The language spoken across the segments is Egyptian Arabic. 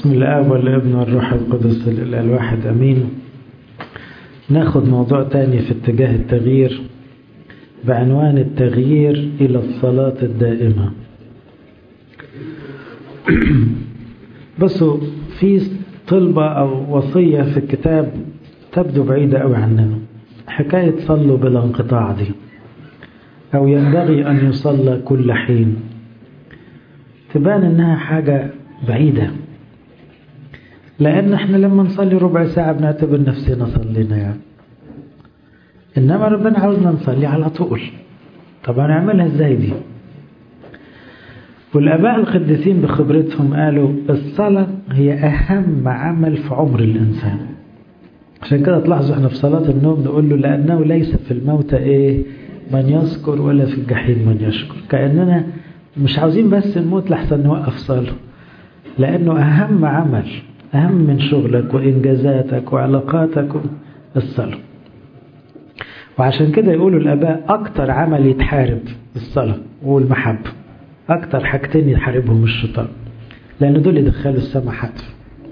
بسم الآب والابن والروح القدس الإله الواحد أمين ناخد موضوع تاني في اتجاه التغيير بعنوان التغيير إلى الصلاة الدائمة بصوا في طلبة أو وصية في الكتاب تبدو بعيدة أوي عننا حكاية صلوا بلا انقطاع دي أو ينبغي أن يصلى كل حين تبان إنها حاجة بعيدة لأن احنا لما نصلي ربع ساعة بنعتبر نفسنا صلينا يعني إنما ربنا عاوزنا نصلي على طول طب هنعملها ازاي دي والآباء القديسين بخبرتهم قالوا الصلاة هي أهم عمل في عمر الإنسان عشان كده تلاحظوا احنا في صلاة النوم نقول له لأنه ليس في الموت إيه من يذكر ولا في الجحيم من يشكر كأننا مش عاوزين بس نموت لحسن نوقف صلاة لأنه أهم عمل أهم من شغلك وإنجازاتك وعلاقاتك الصلاة وعشان كده يقولوا الآباء أكتر عمل يتحارب الصلاة والمحبة أكتر حاجتين يحاربهم الشيطان لأن دول يدخلوا السما حتف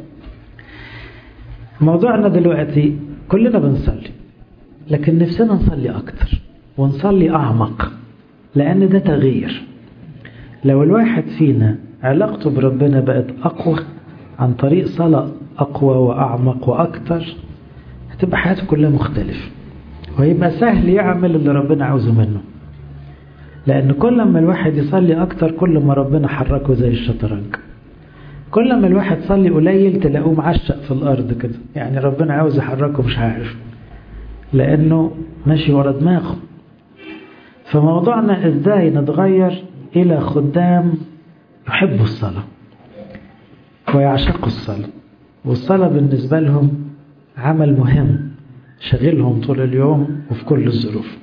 موضوعنا دلوقتي كلنا بنصلي لكن نفسنا نصلي أكتر ونصلي أعمق لأن ده تغيير لو الواحد فينا علاقته بربنا بقت أقوى عن طريق صلاة أقوى وأعمق وأكتر هتبقى حياته كلها مختلفة ويبقى سهل يعمل اللي ربنا عاوزه منه لأن كل ما الواحد يصلي أكتر كل ما ربنا حركه زي الشطرنج كل ما الواحد صلي قليل تلاقوه معشق في الأرض كده يعني ربنا عاوز يحركه مش عارف لأنه ماشي ورا دماغه فموضوعنا إزاي نتغير إلى خدام يحبوا الصلاة ويعشقوا الصلاة والصلاة بالنسبة لهم عمل مهم شغلهم طول اليوم وفي كل الظروف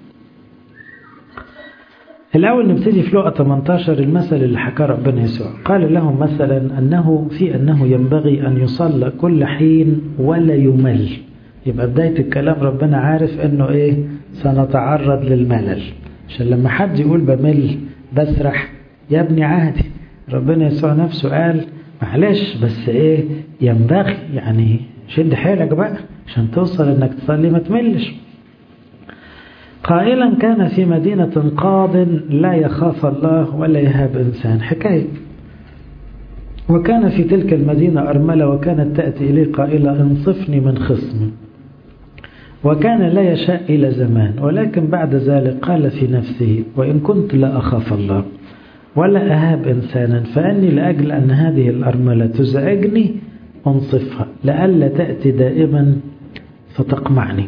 الأول نبتدي في لقى 18 المثل اللي حكاه ربنا يسوع قال لهم مثلا أنه في أنه ينبغي أن يصلى كل حين ولا يمل يبقى بداية الكلام ربنا عارف أنه إيه سنتعرض للملل عشان لما حد يقول بمل بسرح يا ابني عادي ربنا يسوع نفسه قال معلش بس ايه ينبغي يعني شد حيلك بقى عشان توصل انك تصلي ما تملش قائلا كان في مدينة قاض لا يخاف الله ولا يهاب إنسان حكاية وكان في تلك المدينة أرملة وكانت تأتي إليه قائلة انصفني من خصمي وكان لا يشاء إلى زمان ولكن بعد ذلك قال في نفسه وإن كنت لا أخاف الله ولا أهاب إنسانا فأني لأجل أن هذه الأرملة تزعجني أنصفها لئلا تأتي دائما فتقمعني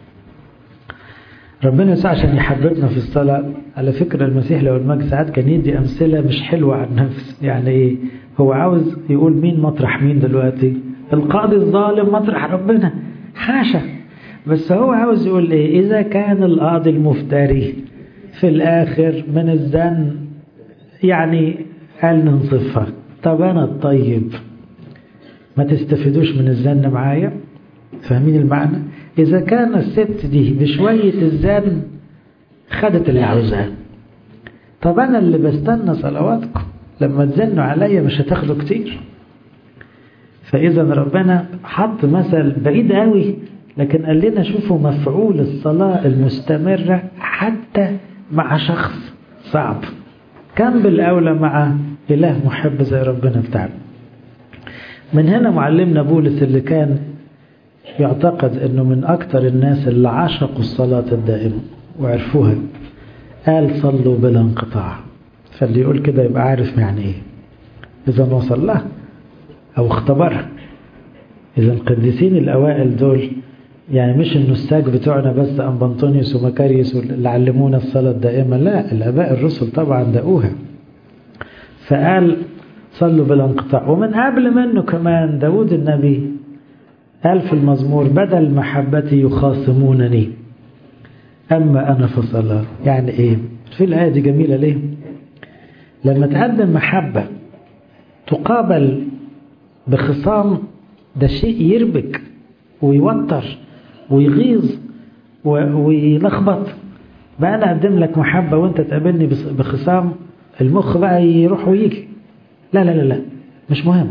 ربنا يسعى عشان يحببنا في الصلاة على فكرة المسيح لو المجد ساعات كان يدي أمثلة مش حلوة عن نفس يعني إيه هو عاوز يقول مين مطرح مين دلوقتي القاضي الظالم مطرح ربنا حاشا بس هو عاوز يقول إيه إذا كان القاضي المفتري في الآخر من الزن يعني قال ننصفها طب أنا الطيب ما تستفيدوش من الزن معايا فاهمين المعنى إذا كان الست دي بشوية الزن خدت اللي عاوزاه طب أنا اللي بستنى صلواتكم لما تزنوا عليا مش هتاخدوا كتير فإذا ربنا حط مثل بعيد قوي لكن قال لنا شوفوا مفعول الصلاة المستمرة حتى مع شخص صعب كان بالأولى مع إله محب زي ربنا بتاعنا من هنا معلمنا بولس اللي كان يعتقد أنه من أكثر الناس اللي عشقوا الصلاة الدائمة وعرفوها قال صلوا بلا انقطاع فاللي يقول كده يبقى عارف يعني إيه إذا وصل لها أو اختبرها إذا القديسين الأوائل دول يعني مش النساك بتوعنا بس أم بنطونيوس ومكاريوس اللي علمونا الصلاة الدائمة لا الآباء الرسل طبعا دقوها فقال صلوا بلا انقطاع ومن قبل منه كمان داود النبي قال في المزمور بدل محبتي يخاصمونني أما أنا فصلاة يعني إيه في الآية دي جميلة ليه لما تقدم محبة تقابل بخصام ده شيء يربك ويوتر ويغيظ ويلخبط بقى أنا أقدم لك محبة وأنت تقابلني بخصام المخ بقى يروح ويجي لا لا لا لا مش مهم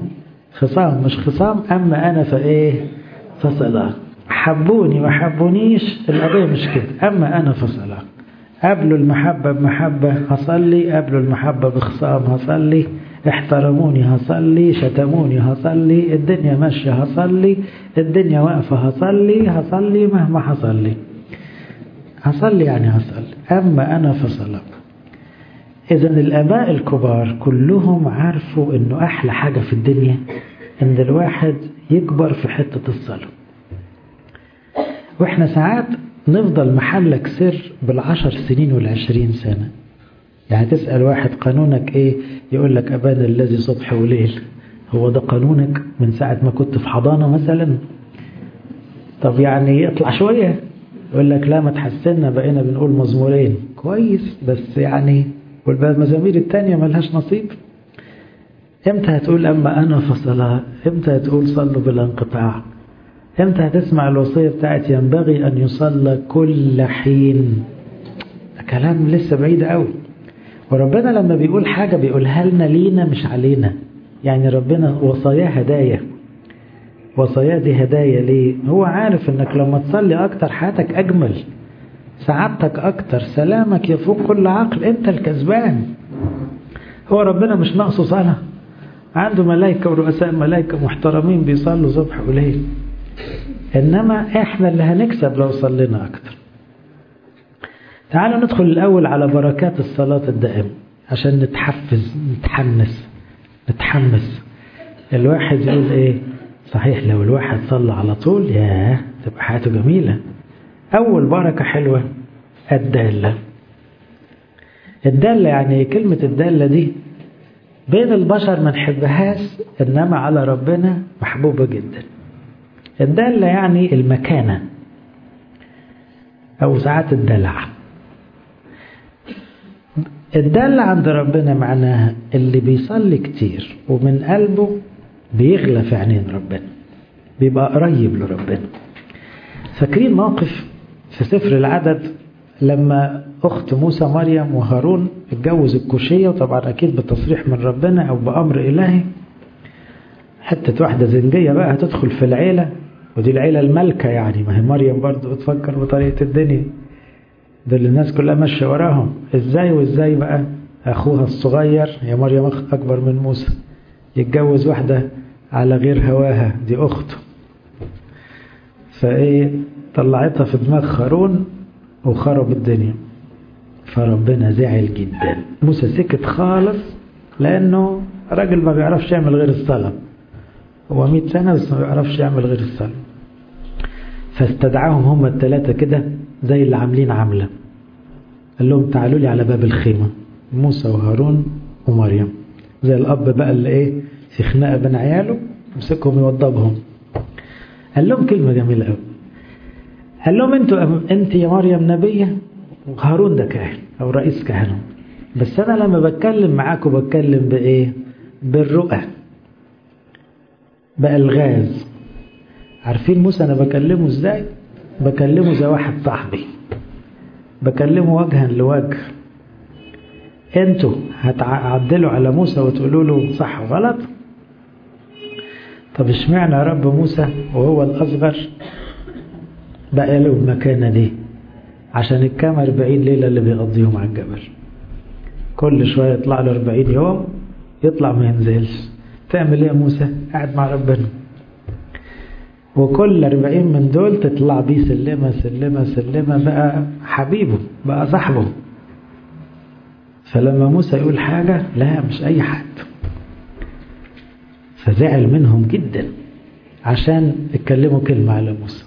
خصام مش خصام أما أنا فإيه فصلاة حبوني ما حبونيش القضية مش كده أما أنا فصلاة قبلوا المحبة بمحبة هصلي قبلوا المحبة بخصام هصلي احترموني هصلي شتموني هصلي الدنيا ماشية هصلي الدنيا واقفة هصلي هصلي مهما هصلي هصلي يعني هصلي أما أنا فصلاة إذا الآباء الكبار كلهم عارفوا إنه أحلى حاجة في الدنيا إن الواحد يكبر في حتة الصلاة وإحنا ساعات نفضل محلك سر بالعشر سنين والعشرين سنة يعني تسأل واحد قانونك إيه يقول لك أبانا الذي صبح وليل هو ده قانونك من ساعة ما كنت في حضانة مثلا طب يعني اطلع شوية يقول لك لا ما تحسنا بقينا بنقول مزمورين كويس بس يعني والمزامير التانية ملهاش نصيب امتى هتقول أما أنا فصلاة امتى هتقول صلوا بلا انقطاع امتى هتسمع الوصية بتاعت ينبغي أن يصلى كل حين كلام لسه بعيد قوي وربنا لما بيقول حاجة بيقولها لنا لينا مش علينا يعني ربنا وصاياه هدايا وصاياه دي هدايا ليه هو عارف انك لما تصلي اكتر حياتك اجمل سعادتك اكتر سلامك يفوق كل عقل انت الكسبان هو ربنا مش ناقصه صلاة عنده ملائكة ورؤساء ملائكة محترمين بيصلوا صبح وليل إنما إحنا اللي هنكسب لو صلينا أكتر تعالوا ندخل الأول على بركات الصلاة الدائمة عشان نتحفز نتحمس نتحمس الواحد يقول إيه صحيح لو الواحد صلى على طول ياه تبقى حياته جميلة أول بركة حلوة الدالة الدالة يعني كلمة الدالة دي بين البشر ما نحبهاش إنما على ربنا محبوبة جدا الدالة يعني المكانة أو ساعات الدلع الدالة عند ربنا معناها اللي بيصلي كتير ومن قلبه بيغلى في عينين ربنا بيبقى قريب لربنا فاكرين موقف في سفر العدد لما أخت موسى مريم وهارون اتجوز الكوشية وطبعا أكيد بتصريح من ربنا أو بأمر إلهي حتة واحدة زنجية بقى هتدخل في العيلة ودي العيلة الملكة يعني ما هي مريم برضو بتفكر بطريقة الدنيا دول الناس كلها ماشية وراهم ازاي وازاي بقى أخوها الصغير يا مريم أكبر من موسى يتجوز واحدة على غير هواها دي أخته فإيه طلعتها في دماغ هارون وخرب الدنيا فربنا زعل جدا موسى سكت خالص لأنه راجل ما بيعرفش يعمل غير الصلاة هو 100 سنة بس ما بيعرفش يعمل غير الصلاة فاستدعاهم هم الثلاثة كده زي اللي عاملين عملة قال لهم تعالوا لي على باب الخيمة موسى وهارون ومريم زي الأب بقى اللي إيه في خناقة بين عياله يمسكهم يوضبهم قال لهم كلمة جميلة قوي قال لهم انتوا انت يا مريم نبية وهارون ده كاهن او رئيس كهنة بس انا لما بتكلم معاكم بتكلم بايه بالرؤى بألغاز عارفين موسى انا بكلمه ازاي بكلمه زي واحد صاحبي بكلمه وجها لوجه انتوا هتعدلوا على موسى وتقولوا له صح وغلط طب اشمعنى يا رب موسى وهو الأصغر بقى له المكانة دي عشان الكام 40 ليلة اللي بيقضيهم على الجبل كل شوية يطلع له 40 يوم يطلع ما ينزلش تعمل ايه يا موسى قاعد مع ربنا وكل 40 من دول تطلع بيه سلمة سلمة سلمة بقى حبيبه بقى صاحبه فلما موسى يقول حاجة لا مش أي حد فزعل منهم جدا عشان اتكلموا كلمة على موسى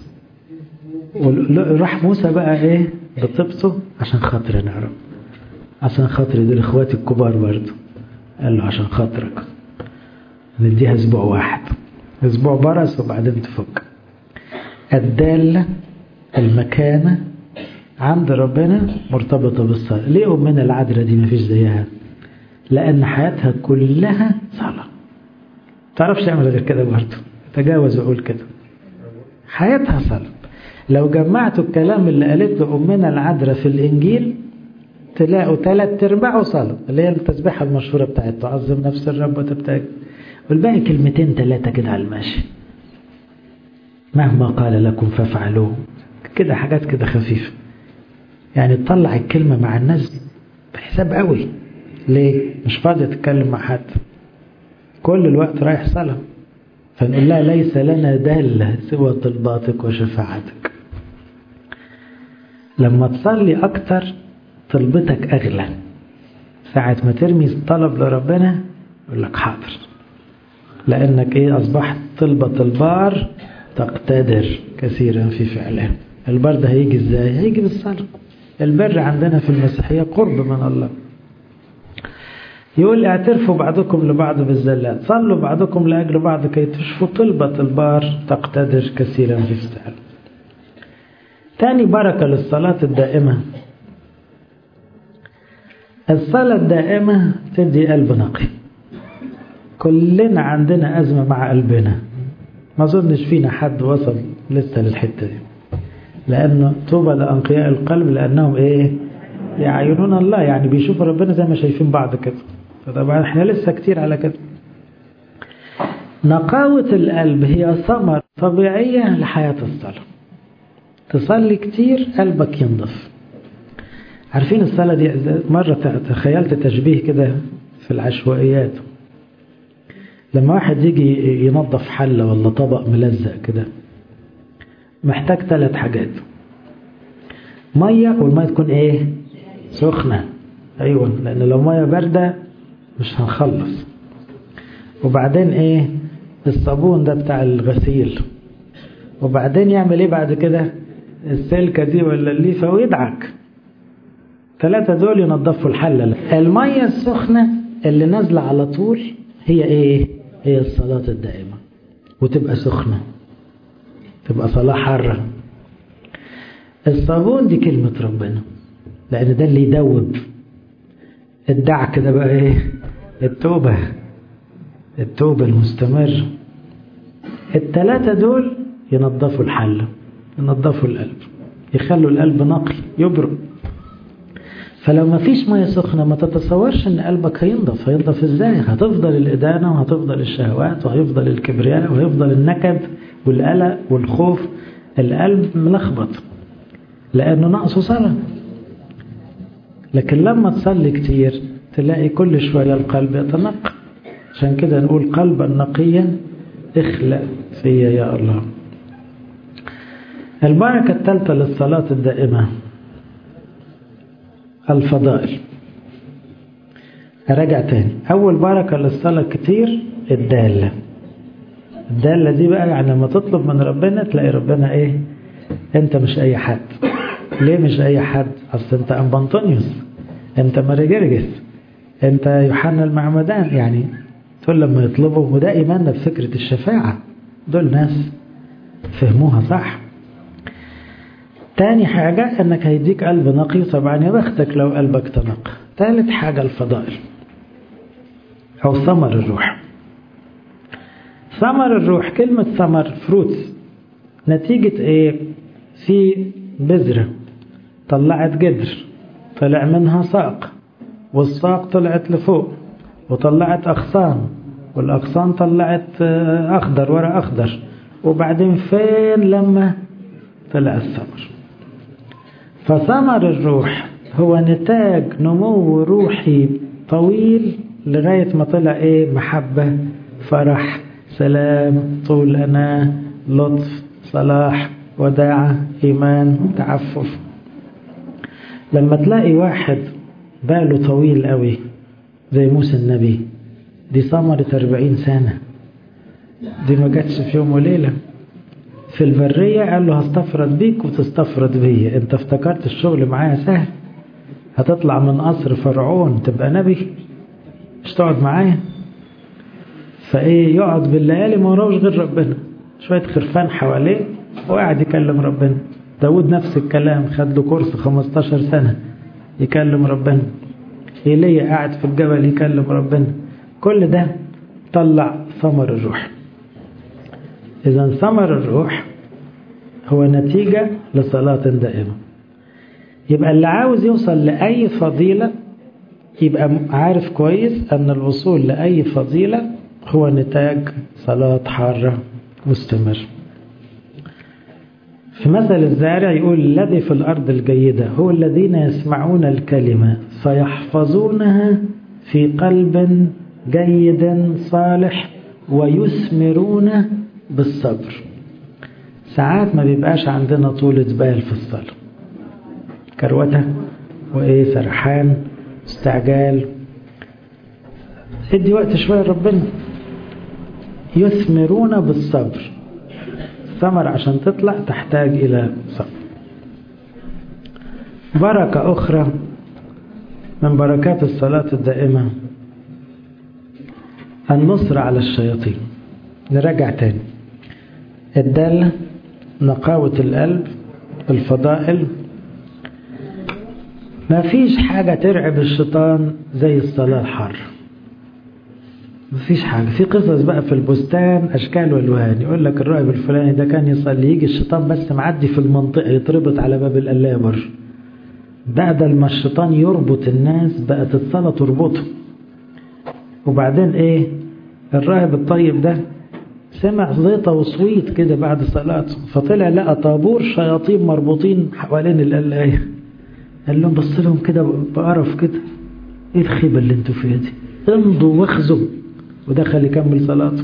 راح موسى بقى ايه بطبطه عشان خاطرنا يا رب عشان خاطري دول اخواتي الكبار برضه قال له عشان خاطرك نديها اسبوع واحد اسبوع برس وبعدين تفك الدالة المكانة عند ربنا مرتبطة بالصلاة ليه أمنا العذراء دي مفيش زيها لأن حياتها كلها صلاة تعرفش تعمل غير كده برضه تجاوز وأقول كده حياتها صلاة لو جمعتوا الكلام اللي قالته أمنا العذراء في الإنجيل تلاقوا ثلاث أرباعه صلاة اللي هي التسبيحة المشهورة بتاعت تعظم نفس الرب وتبتهج والباقي كلمتين ثلاثة كده على الماشي مهما قال لكم فافعلوه كده حاجات كده خفيفة يعني تطلع الكلمة مع الناس بحساب قوي ليه مش فاضي تتكلم مع حد كل الوقت رايح صلاة فنقول لها ليس لنا دالة سوى طلباتك وشفاعتك لما تصلي أكتر طلبتك أغلى ساعة ما ترمي طلب لربنا يقول لك حاضر لأنك إيه أصبحت طلبة البار تقتدر كثيرا في فعله البر ده هيجي إزاي هيجي بالصلاة البر عندنا في المسيحية قرب من الله يقول اعترفوا بعضكم لبعض بالزلات صلوا بعضكم لأجل بعض كي تشفوا طلبة البار تقتدر كثيرا في فعله تاني بركة للصلاة الدائمة الصلاة الدائمة تدي قلب نقي كلنا عندنا أزمة مع قلبنا ما أظنش فينا حد وصل لسه للحتة دي لأنه طوبى لأنقياء القلب لأنهم إيه يعينون الله يعني بيشوفوا ربنا زي ما شايفين بعض كده فطبعا احنا لسه كتير على كده نقاوة القلب هي ثمرة طبيعية لحياة الصلاة تصلي كتير قلبك ينضف عارفين الصلاة دي مرة تخيلت تشبيه كده في العشوائيات لما واحد يجي ينظف حلة ولا طبق ملزق كده محتاج ثلاث حاجات مية والمية تكون ايه سخنة ايوه لان لو مية باردة مش هنخلص وبعدين ايه الصابون ده بتاع الغسيل وبعدين يعمل ايه بعد كده السلكة دي ولا الليفة ويدعك ثلاثة دول ينظفوا الحلة المية السخنة اللي نازلة على طول هي ايه هي الصلاة الدائمة وتبقى سخنة تبقى صلاة حارة الصابون دي كلمة ربنا لأن ده اللي يدوب الدعك ده بقى ايه التوبة التوبة المستمر التلاتة دول ينظفوا الحلة ينظفوا القلب يخلوا القلب نقي يبرق فلو ما فيش مية سخنة ما تتصورش ان قلبك هينضف هينضف ازاي هتفضل الإدانة وهتفضل الشهوات وهيفضل الكبرياء وهيفضل النكد والقلق والخوف القلب ملخبط لأنه ناقصه صلاة لكن لما تصلي كتير تلاقي كل شوية القلب يتنقى عشان كده نقول قلبا نقيا اخلق فيا يا الله البركة الثالثة للصلاة الدائمة الفضائل أراجع تاني أول بركة للصلاة كتير الدالة الدالة دي بقى يعني لما تطلب من ربنا تلاقي ربنا إيه أنت مش أي حد ليه مش أي حد أصل أنت أمبانطونيوس أنت ماريجرجس أنت يوحنا المعمدان يعني دول لما يطلبوا وده إيماننا بفكرة الشفاعة دول ناس فهموها صح تاني حاجة انك هيديك قلب نقي طبعا يا بختك لو قلبك تنقى تالت حاجة الفضائل او ثمر الروح ثمر الروح كلمة ثمر فروتس نتيجة ايه في بذرة طلعت جدر طلع منها ساق والساق طلعت لفوق وطلعت أغصان والأغصان طلعت أخضر ورق أخضر وبعدين فين لما طلع الثمر فثمر الروح هو نتاج نمو روحي طويل لغاية ما طلع ايه محبة فرح سلام طول أنا لطف صلاح وداعة إيمان تعفف لما تلاقي واحد باله طويل قوي زي موسى النبي دي ثمرة أربعين سنة دي ما جاتش في يوم وليلة في البرية قال له هستفرد بيك وتستفرد بيا انت افتكرت الشغل معايا سهل هتطلع من قصر فرعون تبقى نبي مش تقعد معايا فايه يقعد بالليالي ما وراهوش غير ربنا شوية خرفان حواليه وقاعد يكلم ربنا داود نفس الكلام خد له كورس 15 سنة يكلم ربنا ايليا قاعد في الجبل يكلم ربنا كل ده طلع ثمر الروح إذا ثمر الروح هو نتيجة لصلاة دائمة يبقى اللي عاوز يوصل لأي فضيلة يبقى عارف كويس أن الوصول لأي فضيلة هو نتاج صلاة حارة مستمر في مثل الزارع يقول الذي في الأرض الجيدة هو الذين يسمعون الكلمة فيحفظونها في قلب جيد صالح ويثمرون بالصبر ساعات ما بيبقاش عندنا طولة بال في الصلاة كروته وإيه سرحان استعجال ادي وقت شوية ربنا يثمرون بالصبر الثمر عشان تطلع تحتاج إلى صبر بركة أخرى من بركات الصلاة الدائمة النصر على الشياطين نرجع تاني الدالة نقاوة القلب الفضائل ما فيش حاجة ترعب الشيطان زي الصلاة الحارة مفيش حاجة في قصص بقى في البستان أشكال والوان يقول لك الراهب الفلاني ده كان يصلي يجي الشيطان بس معدي في المنطقة يتربط على باب القلابر بدل ما الشيطان يربط الناس بقت الصلاة تربطه وبعدين ايه الراهب الطيب ده سمع زيطة وصويت كده بعد صلاته فطلع لقى طابور شياطين مربوطين حوالين القلاية قال لهم بص لهم كده بقرف كده ايه الخيبة اللي انتوا فيها دي امضوا واخذوا ودخل يكمل صلاته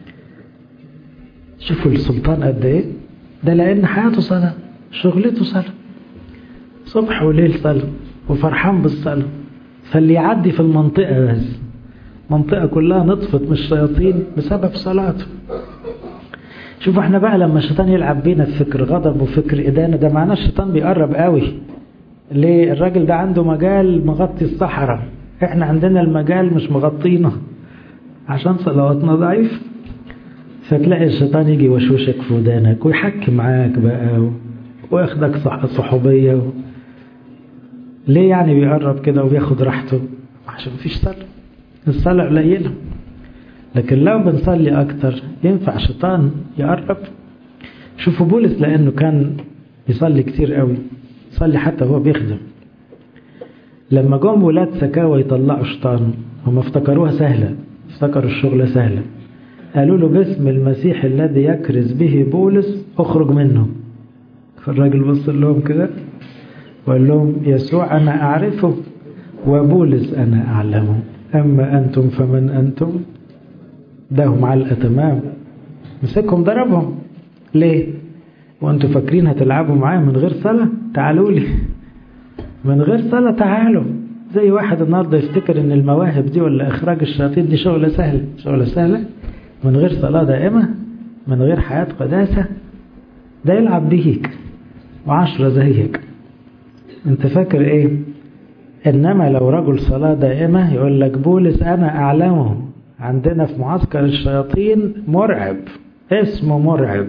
شوفوا السلطان قد ايه ده لان حياته صلاة شغلته صلاة صبح وليل صلاة وفرحان بالصلاة فاللي يعدي في المنطقة بس منطقة كلها نطفت من الشياطين بسبب صلاته شوف احنا بقى لما الشيطان يلعب بينا في فكر غضب وفكر إدانة ده معناه الشيطان بيقرب قوي ليه الراجل ده عنده مجال مغطي الصحراء احنا عندنا المجال مش مغطينه عشان صلواتنا ضعيف فتلاقي الشيطان يجي وشوشك في ودانك ويحكي معاك بقى وياخدك صح صحوبية و... ليه يعني بيقرب كده وبياخد راحته عشان مفيش صلاة الصلاة قليلة لكن لو بنصلي أكتر ينفع الشيطان يقرب شوفوا بولس لأنه كان يصلي كتير قوي يصلي حتى هو بيخدم لما جم ولاد سكاوى يطلعوا شيطان هم افتكروها سهلة افتكروا الشغلة سهلة قالوا له باسم المسيح الذي يكرز به بولس اخرج منه فالراجل بص لهم كده وقال لهم يسوع أنا أعرفه وبولس أنا أعلمه أما أنتم فمن أنتم داهم علقة تمام مسكهم ضربهم ليه وأنتم فاكرين هتلعبوا معايا من غير صلاة تعالوا لي من غير صلاة تعالوا زي واحد النهاردة يفتكر ان المواهب دي ولا اخراج الشياطين دي شغلة سهلة شغلة سهلة من غير صلاة دائمة من غير حياة قداسة ده يلعب بيك وعشرة زيك انت فاكر ايه انما لو رجل صلاة دائمة يقول لك بولس انا اعلمه عندنا في معسكر الشياطين مرعب اسمه مرعب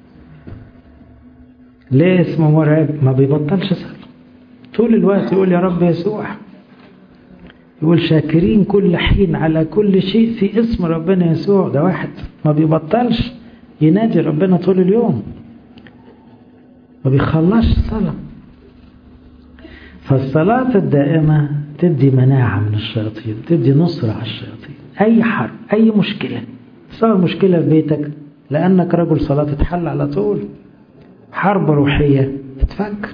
ليه اسمه مرعب ما بيبطلش صلاة طول الوقت يقول يا رب يسوع يقول شاكرين كل حين على كل شيء في اسم ربنا يسوع ده واحد ما بيبطلش ينادي ربنا طول اليوم ما بيخلصش صلاة فالصلاة الدائمة تدي مناعة من الشياطين تدي نصرة على الشياطين أي حرب أي مشكلة صار مشكلة في بيتك لأنك رجل صلاة تتحل على طول حرب روحية تتفك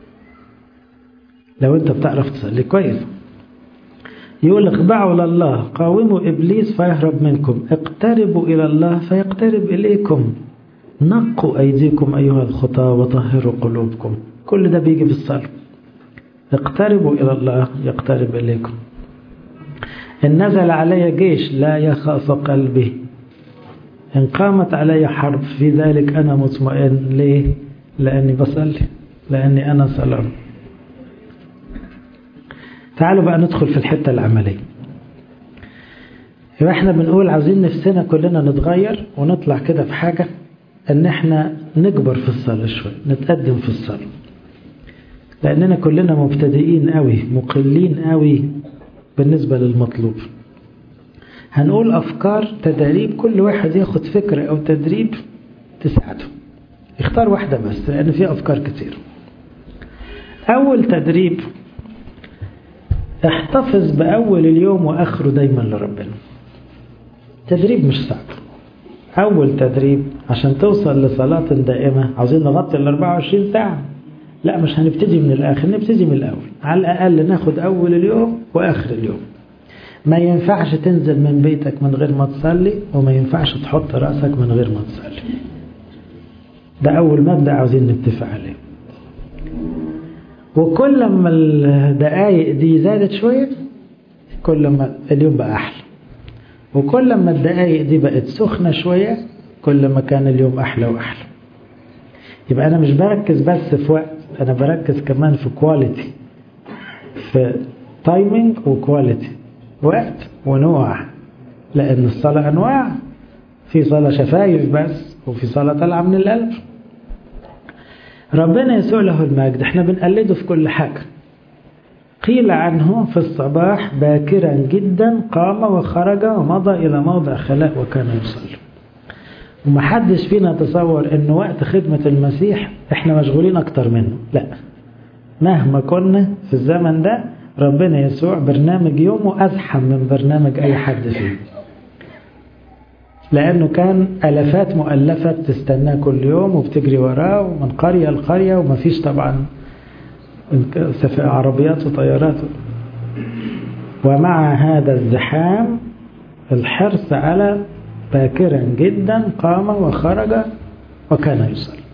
لو انت بتعرف تصلي كويس يقول اخضعوا لله قاوموا ابليس فيهرب منكم اقتربوا الى الله فيقترب اليكم نقوا ايديكم ايها الخطى وطهروا قلوبكم كل ده بيجي بالصلاه اقتربوا الى الله يقترب اليكم ان نزل علي جيش لا يخاف قلبي ان قامت علي حرب في ذلك انا مطمئن ليه لاني بصلي لاني انا سلام تعالوا بقى ندخل في الحتة العملية يبقى احنا بنقول عاوزين نفسنا كلنا نتغير ونطلع كده في حاجة ان احنا نكبر في الصلاة شوية نتقدم في الصلاة لاننا كلنا مبتدئين قوي مقلين قوي بالنسبة للمطلوب هنقول افكار تدريب كل واحد ياخد فكرة او تدريب تساعده اختار واحدة بس لان في افكار كتير اول تدريب احتفظ بأول اليوم وآخره دايما لربنا تدريب مش صعب أول تدريب عشان توصل لصلاة دائمة عاوزين نغطي ال 24 ساعة لا مش هنبتدي من الآخر نبتدي من الأول على الأقل ناخد أول اليوم وآخر اليوم ما ينفعش تنزل من بيتك من غير ما تصلي وما ينفعش تحط رأسك من غير ما تصلي ده أول مبدأ عاوزين نتفق عليه وكل ما الدقايق دي زادت شوية كل ما اليوم بقى أحلى وكل ما الدقايق دي بقت سخنة شوية كل ما كان اليوم أحلى وأحلى يبقى أنا مش بركز بس في وقت أنا بركز كمان في كواليتي في تايمينج وكواليتي وقت ونوع لأن الصلاة أنواع في صلاة شفايف بس وفي صلاة طالعة من القلب ربنا يسوع له المجد احنا بنقلده في كل حاجة قيل عنه في الصباح باكرا جدا قام وخرج ومضى إلى موضع خلاء وكان يصلي ومحدش فينا تصور ان وقت خدمة المسيح احنا مشغولين اكتر منه لا مهما كنا في الزمن ده ربنا يسوع برنامج يومه أزحم من برنامج أي حد فيه لأنه كان ألفات مؤلفة تستناه كل يوم وبتجري وراه ومن قرية لقرية ومفيش طبعا عربيات وطيارات ومع هذا الزحام الحرص على باكرا جدا قام وخرج وكان يصلي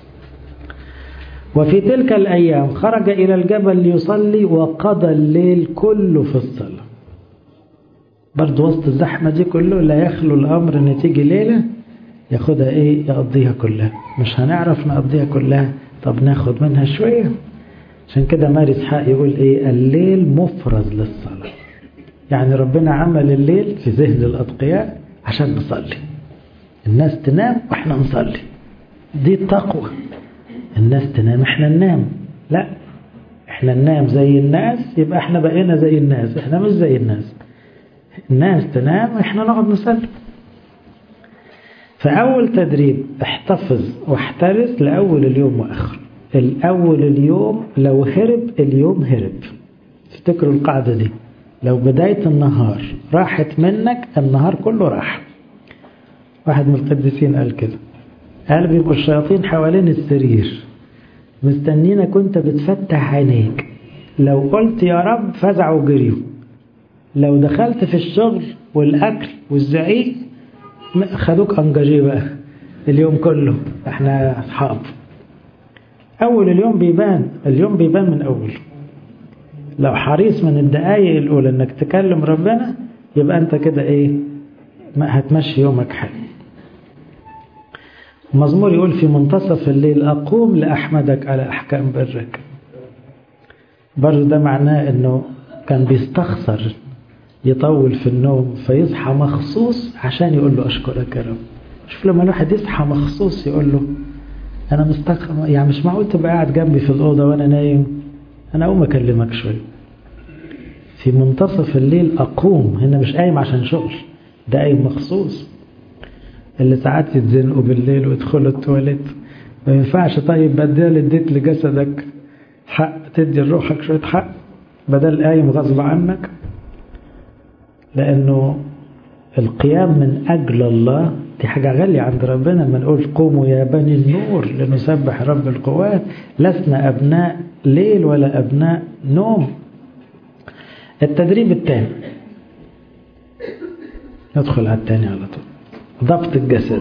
وفي تلك الأيام خرج إلى الجبل ليصلي وقضى الليل كله في الصلاة برضو وسط الزحمة دي كله لا يخلو الأمر أن تيجي ليلة ياخدها إيه يقضيها كلها مش هنعرف نقضيها كلها طب ناخد منها شوية عشان كده ماري اسحاق يقول إيه الليل مفرز للصلاة يعني ربنا عمل الليل في ذهن الأتقياء عشان نصلي الناس تنام وإحنا نصلي دي التقوى الناس تنام احنا ننام لا احنا ننام زي الناس يبقى احنا بقينا زي الناس احنا مش زي الناس الناس تنام احنا نقعد نصلي فأول تدريب احتفظ واحترس لأول اليوم وآخر الأول اليوم لو هرب اليوم هرب افتكروا القاعدة دي لو بداية النهار راحت منك النهار كله راح واحد من القديسين قال كده قال بيبقوا الشياطين حوالين السرير مستنينك وانت بتفتح عينيك لو قلت يا رب فزعوا وجريوا لو دخلت في الشغل والأكل والزعيق خدوك أنجاجيه بقى اليوم كله احنا أصحاب أول اليوم بيبان اليوم بيبان من أول لو حريص من الدقايق الأولى إنك تكلم ربنا يبقى أنت كده إيه ما هتمشي يومك حلو مزمور يقول في منتصف الليل أقوم لأحمدك على أحكام برك برضه ده معناه أنه كان بيستخسر يطول في النوم فيصحى مخصوص عشان يقول له أشكرك يا رب شوف لما الواحد يصحى مخصوص يقول له أنا مستخ... يعني مش معقول تبقى قاعد جنبي في الأوضة وأنا نايم أنا أقوم أكلمك شوية في منتصف الليل أقوم هنا مش قايم عشان شغل ده قايم مخصوص اللي ساعات يتزنقوا بالليل ويدخلوا التواليت ما ينفعش طيب بدل اديت لجسدك حق تدي لروحك شوية حق بدل قايم غصب عنك لأنه القيام من أجل الله دي حاجة غالية عند ربنا لما نقول قوموا يا بني النور لنسبح رب القوات لسنا أبناء ليل ولا أبناء نوم التدريب الثاني ندخل على الثاني على طول ضبط الجسد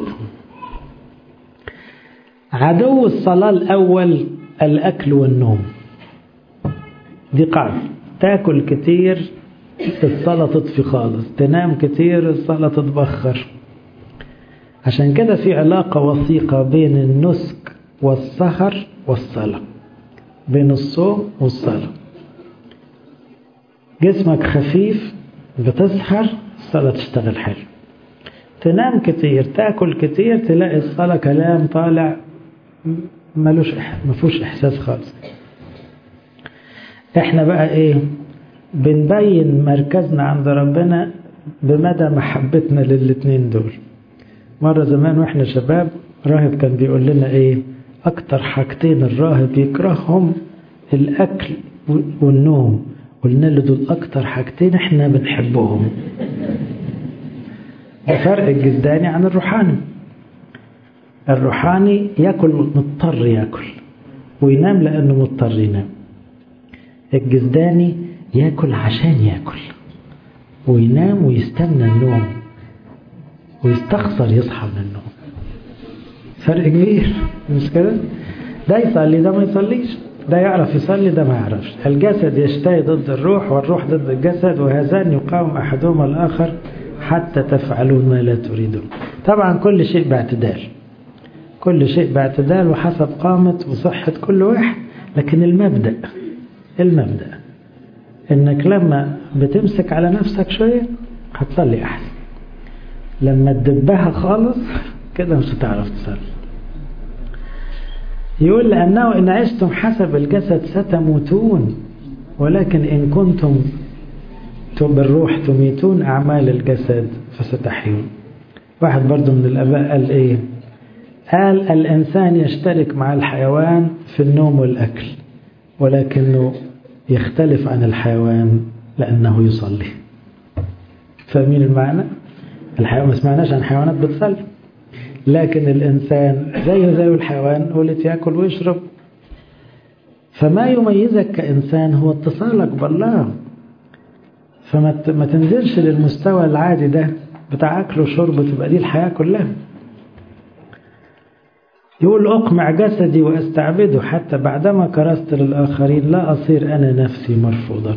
عدو الصلاة الأول الأكل والنوم دي قاعدة تاكل كتير الصلاة تطفي خالص تنام كتير الصلاة تتبخر عشان كده في علاقة وثيقة بين النسك والسهر والصلاة بين الصوم والصلاة جسمك خفيف بتسهر الصلاة تشتغل حلو تنام كتير تاكل كتير تلاقي الصلاة كلام طالع ملوش مفوش احساس خالص احنا بقى ايه بنبين مركزنا عند ربنا بمدى محبتنا للاتنين دول مرة زمان واحنا شباب راهب كان بيقول لنا ايه اكتر حاجتين الراهب يكرههم الاكل والنوم قلنا له دول اكتر حاجتين احنا بنحبهم ده فرق الجسداني عن الروحاني الروحاني ياكل مضطر ياكل وينام لأنه مضطر ينام الجسداني ياكل عشان ياكل وينام ويستنى النوم ويستخسر يصحى من النوم فرق كبير مش كده ده يصلي ده ما يصليش ده يعرف يصلي ده ما يعرفش الجسد يشتهي ضد الروح والروح ضد الجسد وهذان يقاوم أحدهما الآخر حتى تفعلون ما لا تريدون طبعا كل شيء باعتدال كل شيء باعتدال وحسب قامة وصحة كل واحد لكن المبدأ المبدأ انك لما بتمسك على نفسك شوية هتصلي احسن لما تدبها خالص كده مش هتعرف تصلي يقول لأنه إن عشتم حسب الجسد ستموتون ولكن إن كنتم بالروح تميتون أعمال الجسد فستحيون واحد برضو من الأباء قال إيه قال الإنسان يشترك مع الحيوان في النوم والأكل ولكنه يختلف عن الحيوان لأنه يصلي فاهمين المعنى الحيوان ما سمعناش عن حيوانات بتصلي لكن الإنسان زيه زي الحيوان ولد يأكل ويشرب فما يميزك كإنسان هو اتصالك بالله فما ما تنزلش للمستوى العادي ده بتاع أكل وشرب تبقى دي الحياة كلها يقول أقمع جسدي وأستعبده حتى بعدما كرست للآخرين لا أصير أنا نفسي مرفوضا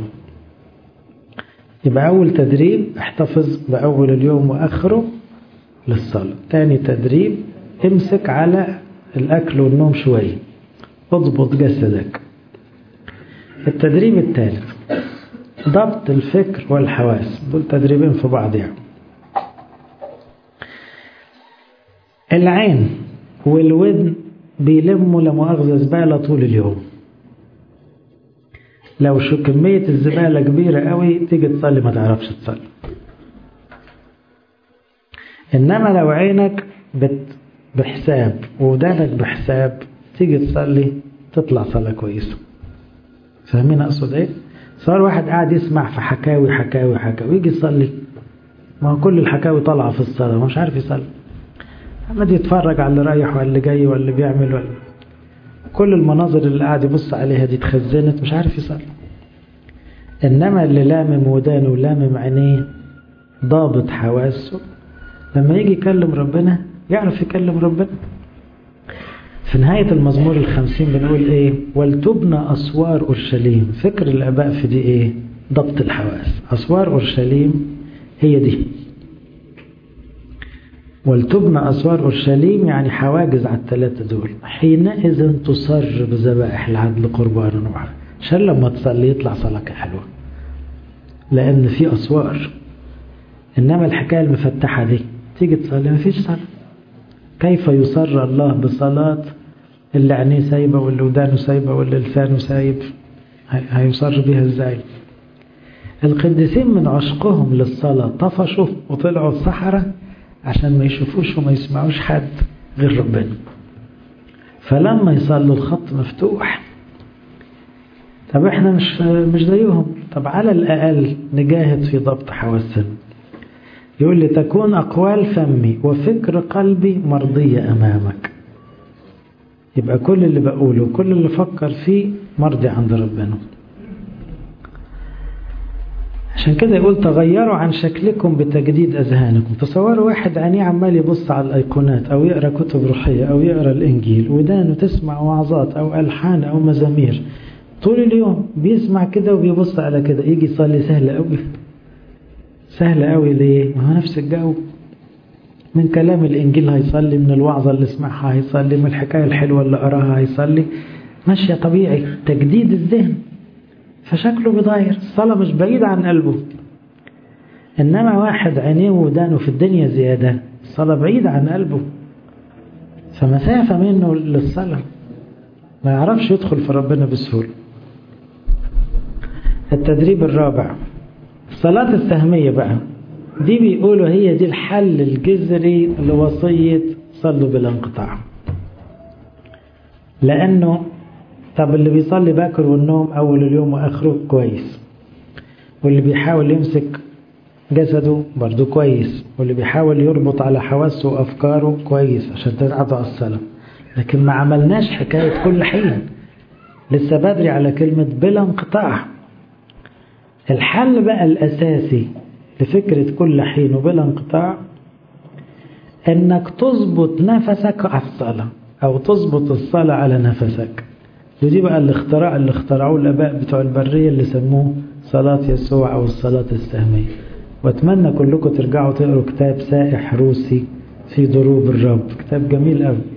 يبقى أول تدريب احتفظ بأول اليوم وآخره للصلاة تاني تدريب امسك على الأكل والنوم شوية اضبط جسدك التدريب الثالث ضبط الفكر والحواس دول تدريبين في بعض يعني العين والودن بيلموا لمؤاخذة زبالة طول اليوم لو شو كمية الزبالة كبيرة قوي تيجي تصلي ما تعرفش تصلي إنما لو عينك بت بحساب ودانك بحساب تيجي تصلي تطلع صلاة كويسة فاهمين أقصد إيه؟ صار واحد قاعد يسمع في حكاوي حكاوي حكاوي يجي يصلي ما هو كل الحكاوي طالعة في الصلاة مش عارف يصلي عمال يتفرج على اللي رايح واللي جاي واللي بيعمل ولا كل المناظر اللي قاعد يبص عليها دي اتخزنت مش عارف يصلي إنما اللي لامم ودانه ولامم عينيه ضابط حواسه لما يجي يكلم ربنا يعرف يكلم ربنا في نهاية المزمور الخمسين بنقول ايه ولتبنى أسوار أورشليم فكر الآباء في دي ايه ضبط الحواس أسوار أورشليم هي دي ولتبنى أسوار أورشليم يعني حواجز على الثلاثة دول حينئذ تصر بذبائح العدل قربان نوح عشان لما تصلي يطلع صلاة حلوة لأن في أسوار إنما الحكاية المفتحة دي تيجي تصلي ما فيش صلاة كيف يصر الله بصلاة اللي عينيه سايبة واللي ودانه سايبة واللي لسانه سايب هيصر بيها ازاي القديسين من عشقهم للصلاة طفشوا وطلعوا الصحراء عشان ما يشوفوش وما يسمعوش حد غير ربنا فلما يصلوا الخط مفتوح طب احنا مش مش زيهم طب على الأقل نجاهد في ضبط حواسنا يقول لي تكون أقوال فمي وفكر قلبي مرضية أمامك يبقى كل اللي بقوله وكل اللي فكر فيه مرضي عند ربنا عشان كده يقول تغيروا عن شكلكم بتجديد أذهانكم تصوروا واحد عينيه عمال يبص على الأيقونات أو يقرأ كتب روحية أو يقرأ الإنجيل ودانه تسمع وعظات أو ألحان أو مزامير طول اليوم بيسمع كده وبيبص على كده يجي يصلي سهل قوي سهل قوي ليه ما هو نفس الجو من كلام الإنجيل هيصلي من الوعظة اللي سمعها هيصلي من الحكاية الحلوة اللي قراها هيصلي ماشية طبيعي تجديد الذهن فشكله بيتغير الصلاة مش بعيدة عن قلبه إنما واحد عينيه ودانه في الدنيا زيادة الصلاة بعيدة عن قلبه فمسافة منه للصلاة ما يعرفش يدخل في ربنا بسهولة التدريب الرابع الصلاة السهمية بقى دي بيقولوا هي دي الحل الجذري لوصية صلوا بلا انقطاع لأنه طب اللي بيصلي باكر والنوم أول اليوم وآخره كويس واللي بيحاول يمسك جسده برضو كويس واللي بيحاول يربط على حواسه وأفكاره كويس عشان تتعطى الصلاة لكن ما عملناش حكاية كل حين لسه بدري على كلمة بلا انقطاع الحل بقى الأساسي لفكرة كل حين وبلا انقطاع انك تظبط نفسك على الصلاة او تظبط الصلاة على نفسك ودي بقى الاختراع اللي اخترعوه الاباء بتوع البرية اللي سموه صلاة يسوع او الصلاة السهمية واتمنى كلكم ترجعوا تقروا كتاب سائح روسي في ضروب الرب كتاب جميل قوي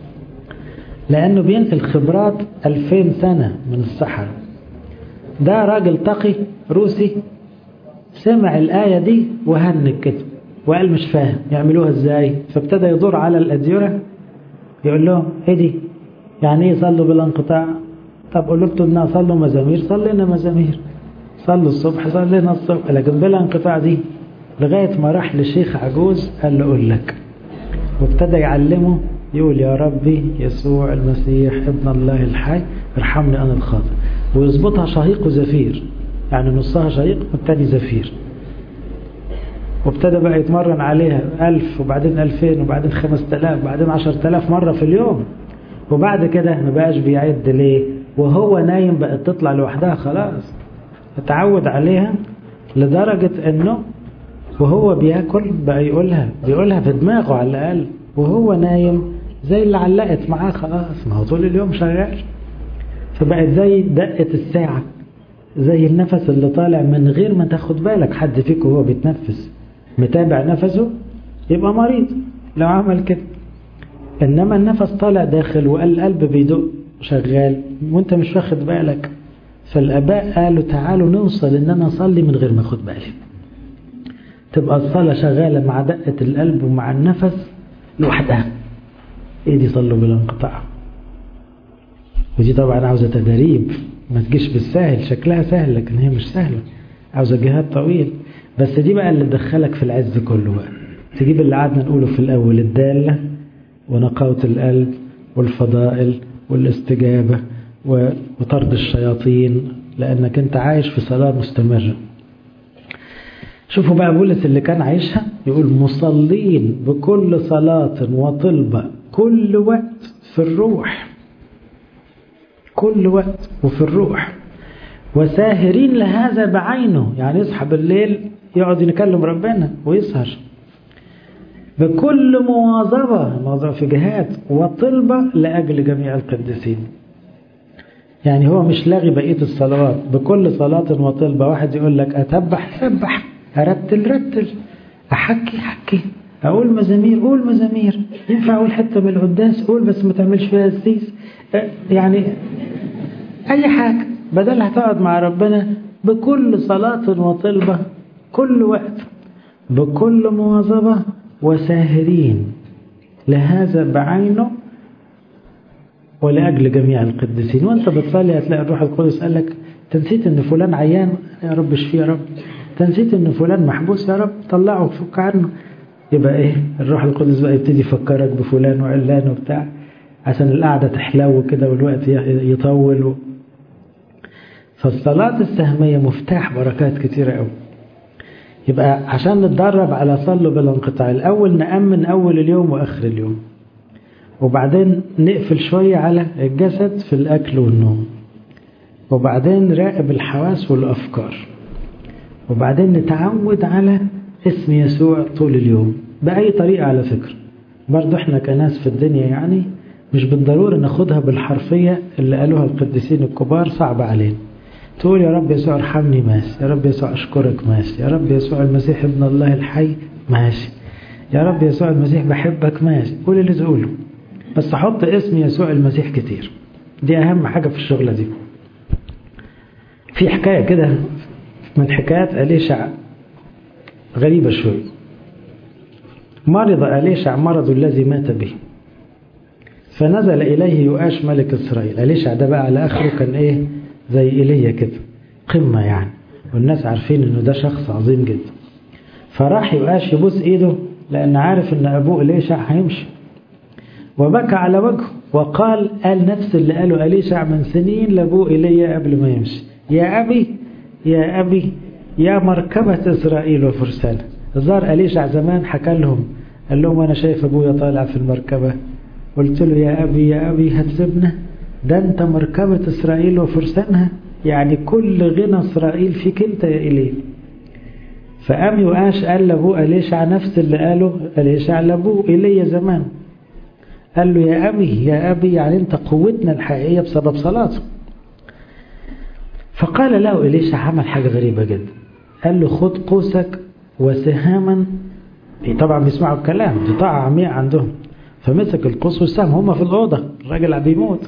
لانه بينقل خبرات 2000 سنة من الصحراء ده راجل تقي روسي سمع الآية دي وهنك كده وقال مش فاهم يعملوها ازاي فابتدى يدور على الأديرة يقول لهم ايه دي يعني ايه صلوا بلا انقطاع طب قلت لنا صلوا مزامير صلينا مزامير صلوا الصبح صلينا الصبح لكن بلا انقطاع دي لغاية ما راح لشيخ عجوز قال له اقول لك وابتدى يعلمه يقول يا ربي يسوع المسيح ابن الله الحي ارحمني انا الخاطئ ويظبطها شهيق وزفير يعني نصها شهيق والتاني زفير وابتدى بقى يتمرن عليها ألف وبعدين ألفين وبعدين خمس تلاف وبعدين عشر تلاف مرة في اليوم وبعد كده ما بقاش بيعد ليه وهو نايم بقت تطلع لوحدها خلاص اتعود عليها لدرجة انه وهو بياكل بقى يقولها بيقولها في دماغه على الأقل وهو نايم زي اللي علقت معاه خلاص ما هو طول اليوم شغال فبقت زي دقة الساعة زي النفس اللي طالع من غير ما تاخد بالك حد فيكم وهو بيتنفس متابع نفسه يبقى مريض لو عمل كده انما النفس طالع داخل والقلب بيدق شغال وانت مش واخد بالك فالاباء قالوا تعالوا نوصل ان انا اصلي من غير ما اخد بالي تبقى الصلاة شغالة مع دقة القلب ومع النفس لوحدها ايه دي صلوا بلا انقطاع ودي طبعا عاوزة تدريب ما تجيش بالسهل شكلها سهل لكن هي مش سهلة عاوزة جهاد طويل بس دي بقى اللي تدخلك في العز كله بقى تجيب اللي قعدنا نقوله في الأول الدالة ونقاوة القلب والفضائل والاستجابة وطرد الشياطين لأنك أنت عايش في صلاة مستمرة شوفوا بقى بولس اللي كان عايشها يقول مصلين بكل صلاة وطلبة كل وقت في الروح كل وقت وفي الروح وساهرين لهذا بعينه يعني يصحى بالليل يقعد يكلم ربنا ويسهر بكل مواظبة موضوع في جهاد وطلبة لأجل جميع القديسين يعني هو مش لاغي بقية الصلوات بكل صلاة وطلبة واحد يقول لك أتبح سبح أرتل رتل أحكي حكي أقول مزامير قول مزامير ينفع أقول حتة من القداس قول بس ما تعملش فيها السيس يعني أي حاجة بدل هتقعد مع ربنا بكل صلاة وطلبة كل وقت بكل مواظبة وساهرين لهذا بعينه ولأجل جميع القديسين وانت بتصلي هتلاقي الروح القدس قال لك تنسيت ان فلان عيان يا رب اشفيه يا رب تنسيت ان فلان محبوس يا رب طلعه فك عنه يبقى ايه الروح القدس بقى يبتدي يفكرك بفلان وعلان وبتاع عشان القعدة تحلو كده والوقت يطول و... فالصلاة السهمية مفتاح بركات كتيرة قوي يبقى عشان نتدرب على صلوا بلا انقطاع الأول نأمن أول اليوم وآخر اليوم وبعدين نقفل شوية على الجسد في الأكل والنوم وبعدين نراقب الحواس والأفكار وبعدين نتعود على اسم يسوع طول اليوم بأي طريقة على فكرة برضو احنا كناس في الدنيا يعني مش بالضرورة ناخدها بالحرفية اللي قالوها القديسين الكبار صعب علينا تقول يا رب يسوع ارحمني ماشي يا رب يسوع اشكرك ماشي يا رب يسوع المسيح ابن الله الحي ماشي يا رب يسوع المسيح بحبك ماشي قول اللي تقوله بس حط اسم يسوع المسيح كتير دي اهم حاجة في الشغلة دي في حكاية كده من حكايات أليشع غريبة شوي مرض أليشع مرض الذي مات به فنزل إليه يؤاش ملك إسرائيل أليشع ده بقى على آخره كان إيه زي إيليا كده قمة يعني والناس عارفين إنه ده شخص عظيم جدا فراح يؤاش يبوس إيده لأن عارف إن أبوه إليشع هيمشي وبكى على وجهه وقال قال نفس اللي قاله أليشع من سنين لأبوه إيليا قبل ما يمشي يا أبي يا أبي يا مركبة إسرائيل وفرسانها الظاهر أليشع زمان حكى لهم قال لهم أنا شايف أبويا طالع في المركبة قلت له يا أبي يا أبي هتسيبنا ده أنت مركبة إسرائيل وفرسانها يعني كل غنى إسرائيل فيك أنت يا إليه فقام يؤاش قال لأبوه أليشع نفس اللي قاله أليشع لأبوه إلي زمان قال له يا أبي يا أبي يعني أنت قوتنا الحقيقية بسبب صلاته فقال له إليشع عمل حاجة غريبة جدا قال له خد قوسك وسهاما طبعا بيسمعوا الكلام دي طاعة عمياء عندهم فمسك القوس والسهم هما في الأوضة الراجل بيموت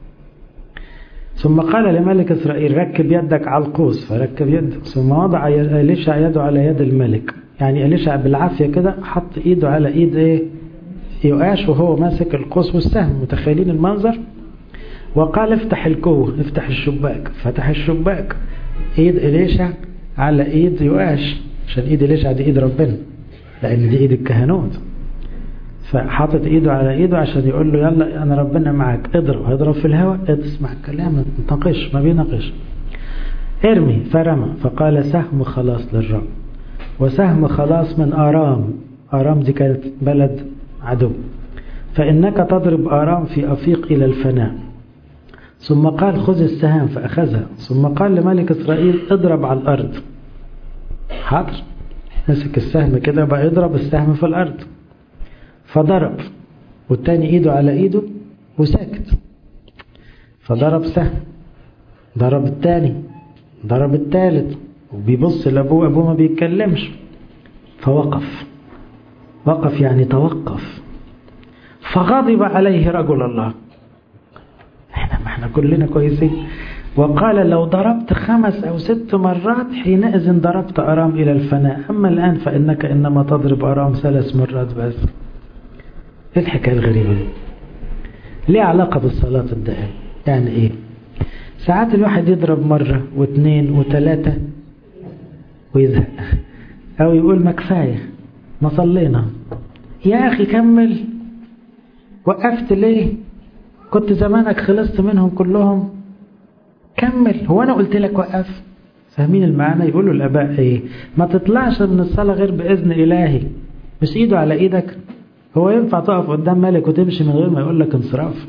ثم قال لملك إسرائيل ركب يدك على القوس فركب يده ثم وضع إليشع يده على يد الملك يعني إليشع بالعافية كده حط إيده على إيد إيه يؤاش وهو ماسك القوس والسهم متخيلين المنظر وقال افتح الكوه افتح الشباك فتح الشباك ايد إليشع على ايد يؤاش عشان ايد إليشع دي ايد ربنا لان دي ايد الكهنوت فحاطط ايده على ايده عشان يقول له يلا انا ربنا معاك اضرب هيضرب في الهواء اسمع الكلام ما تناقش ما بيناقش ارمي فرمى فقال سهم خلاص للرب وسهم خلاص من آرام آرام دي كانت بلد عدو فإنك تضرب آرام في أفيق إلى الفناء ثم قال خذ السهام فأخذها ثم قال لملك إسرائيل اضرب على الأرض حاضر مسك السهم كده بقى يضرب السهم في الأرض فضرب والتاني ايده على ايده وساكت فضرب سهم ضرب التاني ضرب التالت وبيبص لابوه ابوه ما بيتكلمش فوقف وقف يعني توقف فغضب عليه رجل الله احنا ما احنا كلنا كويسين وقال لو ضربت خمس أو ست مرات حينئذ ضربت أرام إلى الفناء أما الآن فإنك إنما تضرب أرام ثلاث مرات بس ايه الحكاية الغريبة دي ليه علاقة بالصلاة الدائم يعني ايه ساعات الواحد يضرب مرة واثنين وثلاثة ويزهق او يقول ما كفاية ما صلينا يا اخي كمل وقفت ليه كنت زمانك خلصت منهم كلهم كمل هو انا قلت لك وقف فاهمين المعنى يقولوا الاباء ايه ما تطلعش من الصلاة غير باذن الهي مش ايده على ايدك هو ينفع تقف قدام ملك وتمشي من غير ما يقول لك انصراف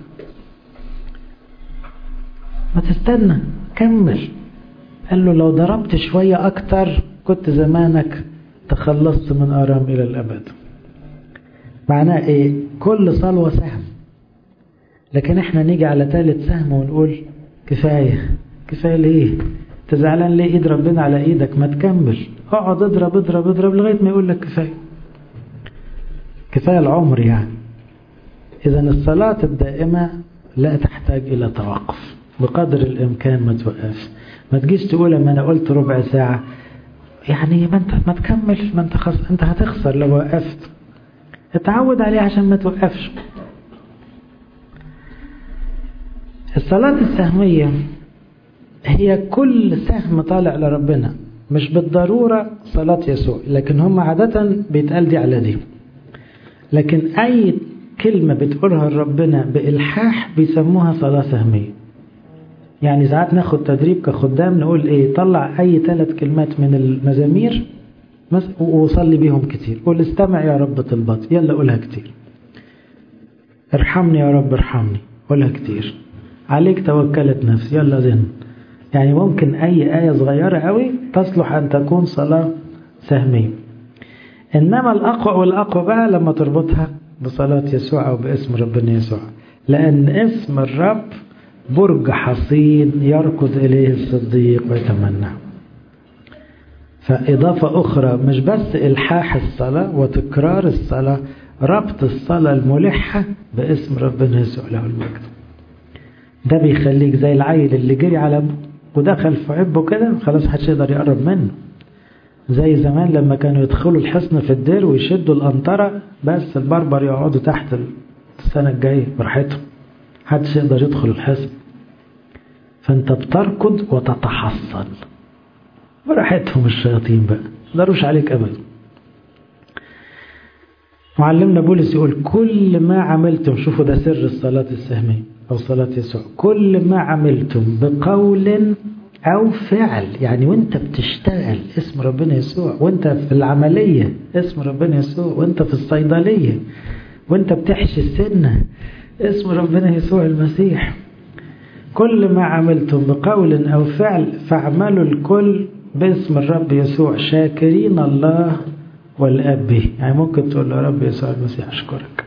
ما تستنى كمل قال له لو ضربت شوية أكتر كنت زمانك تخلصت من آرام إلى الأبد معناه إيه كل صلوة سهم لكن إحنا نيجي على ثالث سهم ونقول كفاية كفاية ليه تزعلان ليه ايد ربنا على ايدك ما تكمل اقعد اضرب اضرب اضرب لغاية ما يقول لك كفاية كفاية العمر يعني إذا الصلاة الدائمة لا تحتاج إلى توقف بقدر الإمكان ما توقفش ما تجيش تقول لما أنا قلت ربع ساعة يعني ما أنت ما تكمل ما أنت خص... أنت هتخسر لو وقفت اتعود عليه عشان ما توقفش الصلاة السهمية هي كل سهم طالع لربنا مش بالضرورة صلاة يسوع لكن هم عادة بيتقال دي على دي لكن أي كلمة بتقولها لربنا بإلحاح بيسموها صلاة سهمية يعني ساعات ناخد تدريب كخدام نقول ايه طلع اي ثلاث كلمات من المزامير وصلي بيهم كتير قول استمع يا رب طلباتي يلا قولها كتير ارحمني يا رب ارحمني قولها كتير عليك توكلت نفسي يلا زين يعني ممكن اي آية صغيرة قوي تصلح ان تكون صلاة سهمية إنما الأقوى والأقوى بقى لما تربطها بصلاة يسوع أو باسم ربنا يسوع لأن اسم الرب برج حصين يركض إليه الصديق ويتمنى فإضافة أخرى مش بس إلحاح الصلاة وتكرار الصلاة ربط الصلاة الملحة باسم ربنا يسوع له المجد ده بيخليك زي العيل اللي جري على أبوه ودخل في عبه كده خلاص محدش يقدر يقرب منه زي زمان لما كانوا يدخلوا الحصن في الدير ويشدوا القنطرة بس البربر يقعدوا تحت السنة الجاية براحتهم محدش يقدر يدخل الحصن فانت بتركض وتتحصن براحتهم الشياطين بقى مقدروش عليك ابدا معلمنا بولس يقول كل ما عملتم شوفوا ده سر الصلاة السهمية أو صلاة يسوع كل ما عملتم بقول أو فعل يعني وانت بتشتغل اسم ربنا يسوع وانت في العملية اسم ربنا يسوع وانت في الصيدلية وانت بتحشي السنة اسم ربنا يسوع المسيح كل ما عملتم بقول أو فعل فاعملوا الكل باسم الرب يسوع شاكرين الله والأب به يعني ممكن تقول له رب يسوع المسيح أشكرك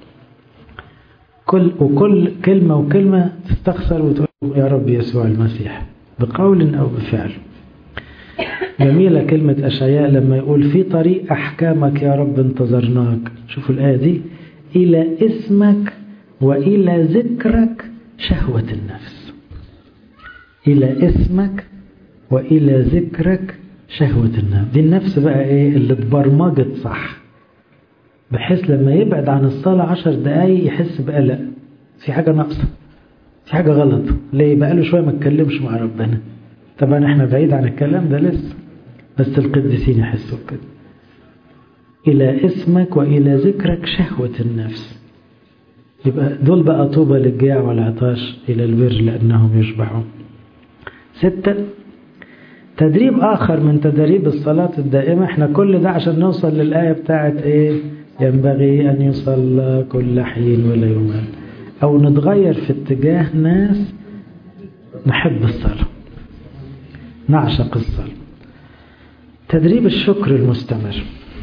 كل وكل كلمة وكلمة تستخسر وتقول يا رب يسوع المسيح بقول أو بفعل جميلة كلمة أشعياء لما يقول في طريق أحكامك يا رب انتظرناك شوفوا الآية دي إلى اسمك وإلى ذكرك شهوة النفس إلى اسمك وإلى ذكرك شهوة النفس دي النفس بقى إيه اللي اتبرمجت صح بحيث لما يبعد عن الصلاة عشر دقايق يحس بقلق في حاجة ناقصة في حاجة غلط ليه بقى له شوية ما اتكلمش مع ربنا طبعا احنا بعيد عن الكلام ده لسه بس القديسين يحسوا كده إلى اسمك وإلى ذكرك شهوة النفس يبقى دول بقى طوبى للجياع والعطاش إلى البر لأنهم يشبعون ستة تدريب آخر من تدريب الصلاة الدائمة احنا كل ده عشان نوصل للآية بتاعت ايه ينبغي أن يصلى كل حين ولا يمل أو نتغير في اتجاه ناس نحب الصلاة نعشق الصلاة تدريب الشكر المستمر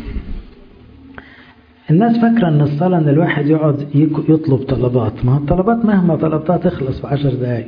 الناس فاكرة ان الصلاة ان الواحد يقعد يطلب طلبات ما الطلبات مهما طلبتها تخلص في عشر دقايق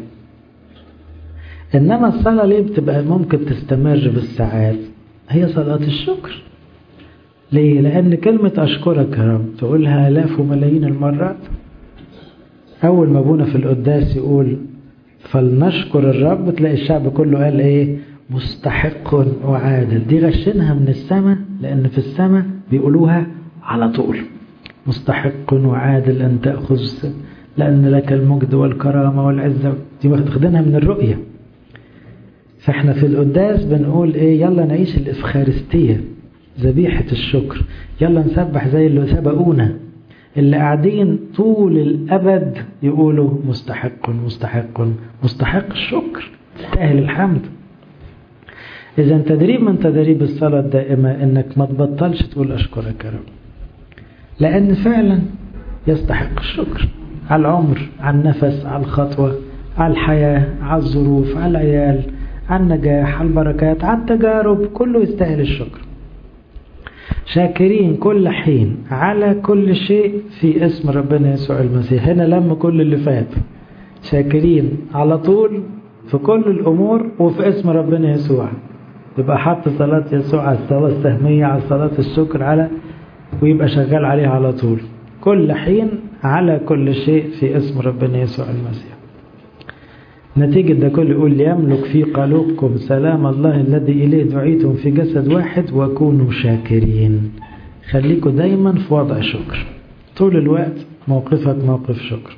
انما الصلاة ليه بتبقى ممكن تستمر بالساعات هي صلاة الشكر ليه لان كلمة اشكرك يا رب تقولها الاف وملايين المرات اول ما ابونا في القداس يقول فلنشكر الرب تلاقي الشعب كله قال ايه مستحق وعادل دي غشنها من السماء لان في السماء بيقولوها على طول مستحق وعادل أن تأخذ لأن لك المجد والكرامة والعزة دي واخدينها من الرؤية فاحنا في القداس بنقول ايه يلا نعيش الإفخارستية ذبيحة الشكر يلا نسبح زي اللي سبقونا اللي قاعدين طول الأبد يقولوا مستحق مستحق مستحق الشكر تستاهل الحمد إذا تدريب من تدريب الصلاة الدائمة إنك ما تبطلش تقول أشكرك يا رب لأن فعلا يستحق الشكر على العمر على النفس على الخطوة على الحياة على الظروف على العيال على النجاح على البركات على التجارب كله يستاهل الشكر شاكرين كل حين على كل شيء في اسم ربنا يسوع المسيح هنا لم كل اللي فات شاكرين على طول في كل الأمور وفي اسم ربنا يسوع يبقى حط صلاة يسوع على الصلاة السهمية على صلاة الشكر على ويبقى شغال عليها على طول كل حين على كل شيء في اسم ربنا يسوع المسيح نتيجة ده كل يقول يملك في قلوبكم سلام الله الذي إليه دعيتم في جسد واحد وكونوا شاكرين خليكوا دايما في وضع شكر طول الوقت موقفك موقف شكر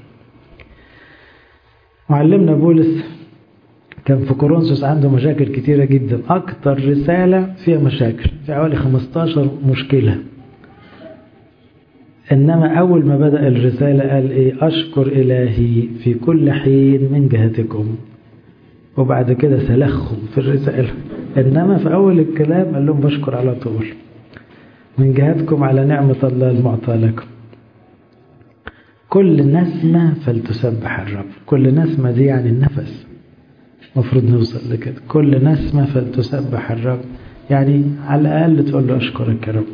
معلمنا بولس كان في كورنثوس عنده مشاكل كتيرة جدا أكتر رسالة فيها مشاكل في حوالي 15 مشكلة إنما أول ما بدأ الرسالة قال إيه أشكر إلهي في كل حين من جهتكم وبعد كده سلخهم في الرسالة إنما في أول الكلام قال لهم بشكر على طول من جهتكم على نعمة الله المعطى لكم كل نسمة فلتسبح الرب كل نسمة دي يعني النفس المفروض نوصل لكده كل نسمة فلتسبح الرب يعني على الأقل تقول له أشكرك يا رب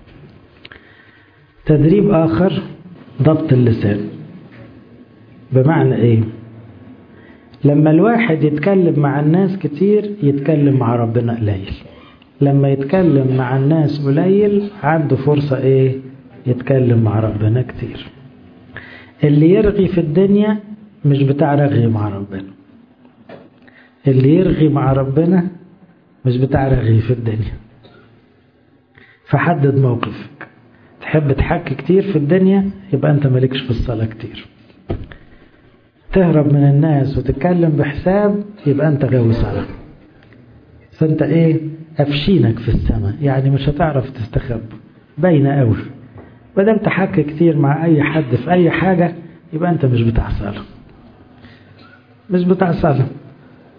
تدريب آخر ضبط اللسان بمعنى إيه لما الواحد يتكلم مع الناس كتير يتكلم مع ربنا قليل لما يتكلم مع الناس قليل عنده فرصة إيه يتكلم مع ربنا كتير اللي يرغي في الدنيا مش بتاع رغي مع ربنا اللي يرغي مع ربنا مش بتاع رغي في الدنيا فحدد موقفك تحب تحكي كتير في الدنيا يبقى انت مالكش في الصلاة كتير تهرب من الناس وتتكلم بحساب يبقى انت غاوي صلاة فانت ايه افشينك في السماء يعني مش هتعرف تستخب باينة قوي بدل تحكي كتير مع اي حد في اي حاجة يبقى انت مش بتاع صلاة مش بتاع صلاة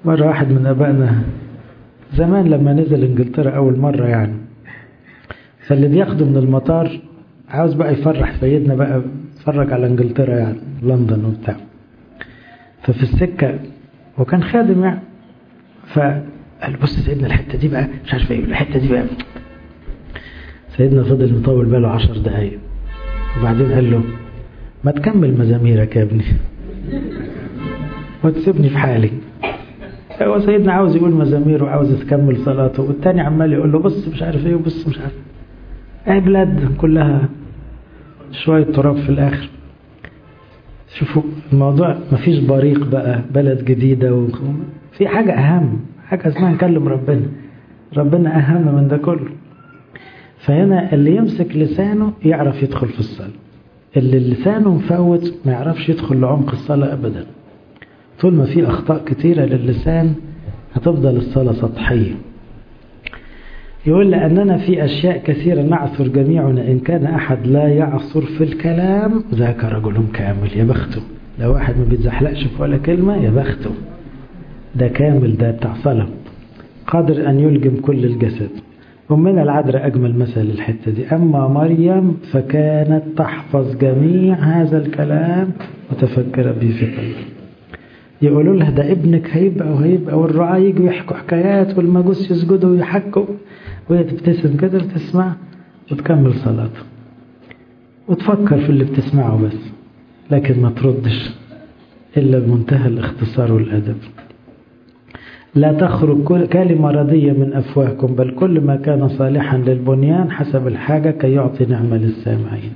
مرة واحد من أبائنا زمان لما نزل إنجلترا أول مرة يعني فاللي بياخده من المطار عاوز بقى يفرح سيدنا بقى يتفرج على إنجلترا يعني لندن وبتاع ففي السكة وكان خادم يعني فقال بص سيدنا الحتة دي بقى مش عارف ايه الحتة دي بقى سيدنا فضل مطول باله عشر دقايق وبعدين قال له ما تكمل مزاميرك يا ابني وتسيبني في حالي هو سيدنا عاوز يقول مزامير وعاوز تكمل صلاته والتاني عمال يقول له بص مش عارف ايه وبص مش عارف ايه بلاد كلها شوية تراب في الآخر شوفوا الموضوع مفيش بريق بقى بلد جديدة و... في حاجة أهم حاجة اسمها نكلم ربنا ربنا أهم من ده كله فهنا اللي يمسك لسانه يعرف يدخل في الصلاة اللي لسانه مفوت ما يعرفش يدخل لعمق الصلاة أبدا طول ما في أخطاء كتيرة للسان هتفضل الصلاة سطحية يقول لأننا في أشياء كثيرة نعثر جميعنا إن كان أحد لا يعثر في الكلام ذاك رجل كامل يا بخته لو واحد ما بيتزحلقش في ولا كلمة يا بخته ده كامل ده بتاع صلاة قادر أن يلجم كل الجسد أمنا العذراء أجمل مثل الحتة دي أما مريم فكانت تحفظ جميع هذا الكلام وتفكر به في قلبها يقولوا لها ده ابنك هيبقى وهيبقى والرعاة يجوا يحكوا حكايات والمجوس يسجدوا ويحكوا وهي تبتسم كده وتسمع وتكمل صلاته وتفكر في اللي بتسمعه بس لكن ما تردش إلا بمنتهى الاختصار والأدب لا تخرج كلمة ردية من أفواهكم بل كل ما كان صالحا للبنيان حسب الحاجة كي يعطي نعمة للسامعين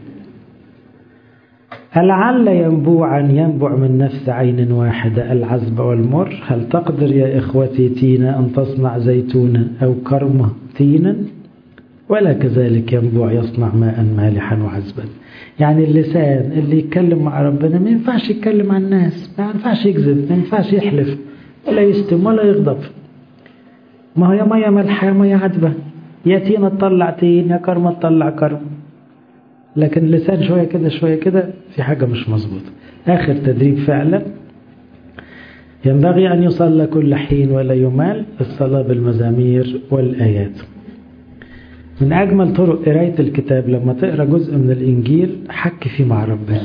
لعل ينبوعا ينبع من نفس عين واحدة العذب والمر هل تقدر يا إخوتي تينا أن تصنع زيتونا أو كرمة تينا ولا كذلك ينبوع يصنع ماء مالحا وعذبا يعني اللسان اللي يتكلم مع ربنا ما ينفعش يتكلم مع الناس ما ينفعش يكذب ما ينفعش يحلف ولا يشتم ولا يغضب ما هي مية ملحة مية عذبة يا تينا تطلع تين يا كرمة تطلع كرم لكن اللسان شوية كده شوية كده في حاجة مش مظبوطة آخر تدريب فعلا ينبغي أن يصلى كل حين ولا يمال الصلاة بالمزامير والآيات من أجمل طرق قراية الكتاب لما تقرأ جزء من الإنجيل حك فيه مع ربنا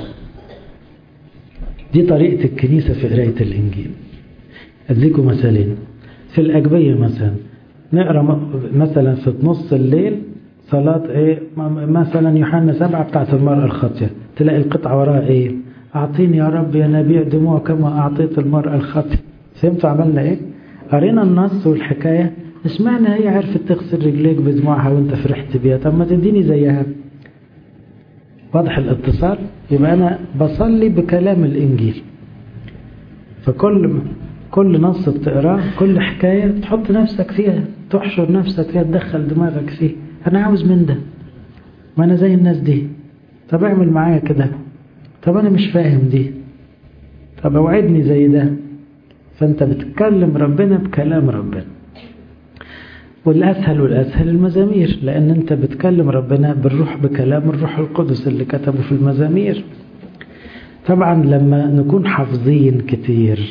دي طريقة الكنيسة في قراية الإنجيل أديكم مثالين في الأجبية مثلا نقرأ مثلا في نص الليل صلاة إيه مثلا يوحنا سبعة بتاعت المرأة الخاطية تلاقي القطعة وراها إيه أعطيني يا رب يا نبيع دموع كما أعطيت المرأة الخاطية فهمتوا عملنا إيه قرينا النص والحكاية اشمعنى هي عرفت تغسل رجليك بدموعها وانت فرحت بيها طب ما تديني زيها واضح الاتصال يبقى أنا بصلي بكلام الإنجيل فكل كل نص بتقراه كل حكاية تحط نفسك فيها تحشر نفسك فيها تدخل دماغك فيه أنا عاوز من ده ما أنا زي الناس دي طب اعمل معايا كده طب أنا مش فاهم دي طب اوعدني زي ده فأنت بتتكلم ربنا بكلام ربنا والأسهل والأسهل المزامير لأن أنت بتكلم ربنا بالروح بكلام الروح القدس اللي كتبه في المزامير طبعا لما نكون حافظين كتير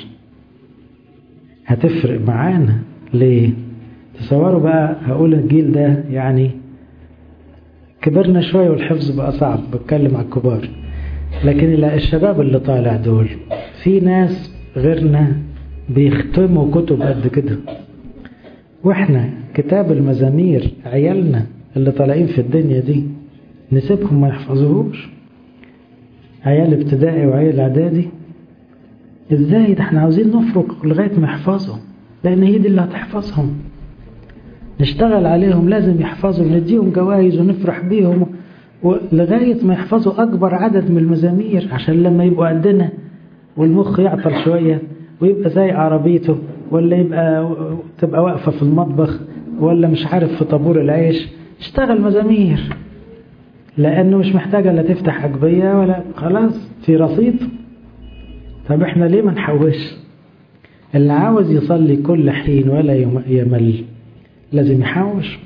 هتفرق معانا ليه تصوروا بقى هقول الجيل ده يعني كبرنا شوية والحفظ بقى صعب بتكلم على الكبار لكن الشباب اللي طالع دول في ناس غيرنا بيختموا كتب قد كده واحنا كتاب المزامير عيالنا اللي طالعين في الدنيا دي نسيبهم ما يحفظوهوش عيال ابتدائي وعيال اعدادي ازاي ده احنا عاوزين نفرق لغايه ما يحفظوا لان هي دي اللي هتحفظهم نشتغل عليهم لازم يحفظوا نديهم جوائز ونفرح بيهم ولغاية ما يحفظوا أكبر عدد من المزامير عشان لما يبقوا قدنا والمخ يعطل شوية ويبقى زي عربيته ولا يبقى تبقى واقفة في المطبخ ولا مش عارف في طابور العيش اشتغل مزامير لأنه مش محتاجة لا تفتح أجبية ولا خلاص في رصيد طب احنا ليه ما نحوش اللي عاوز يصلي كل حين ولا يمل لازم يحوش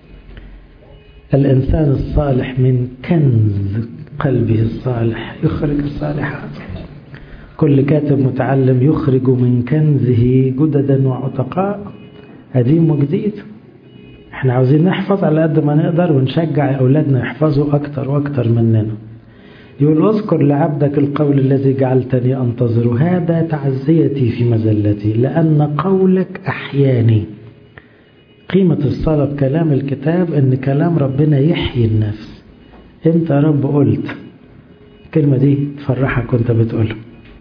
الإنسان الصالح من كنز قلبه الصالح يخرج الصالحات كل كاتب متعلم يخرج من كنزه جددا وعتقاء قديم وجديد احنا عاوزين نحفظ على قد ما نقدر ونشجع أولادنا يحفظوا أكتر وأكتر مننا يقول اذكر لعبدك القول الذي جعلتني أنتظر هذا تعزيتي في مزلتي لأن قولك أحياني قيمة الصلاة بكلام الكتاب أن كلام ربنا يحيي النفس أنت يا رب قلت الكلمة دي تفرحك وانت بتقولها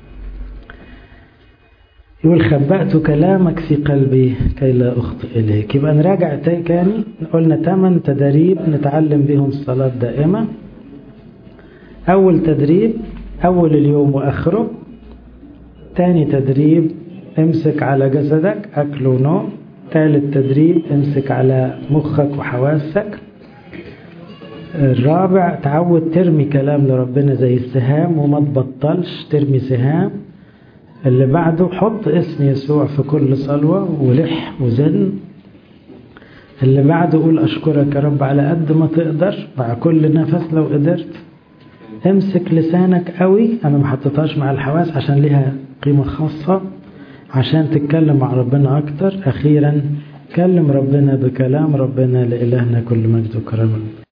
يقول خبأت كلامك في قلبي كي لا أخطئ إليك يبقى نراجع تاني قلنا تمن تدريب نتعلم بهم الصلاة دائمة أول تدريب أول اليوم وآخره تاني تدريب امسك على جسدك أكل ونوم ثالث تدريب امسك على مخك وحواسك الرابع تعود ترمي كلام لربنا زي السهام وما تبطلش ترمي سهام اللي بعده حط اسم يسوع في كل صلوة ولح وزن اللي بعده قول أشكرك يا رب على قد ما تقدر مع كل نفس لو قدرت امسك لسانك قوي أنا ما حطيتهاش مع الحواس عشان ليها قيمة خاصة عشان تتكلم مع ربنا أكتر أخيرا كلم ربنا بكلام ربنا لإلهنا كل مجد وكرم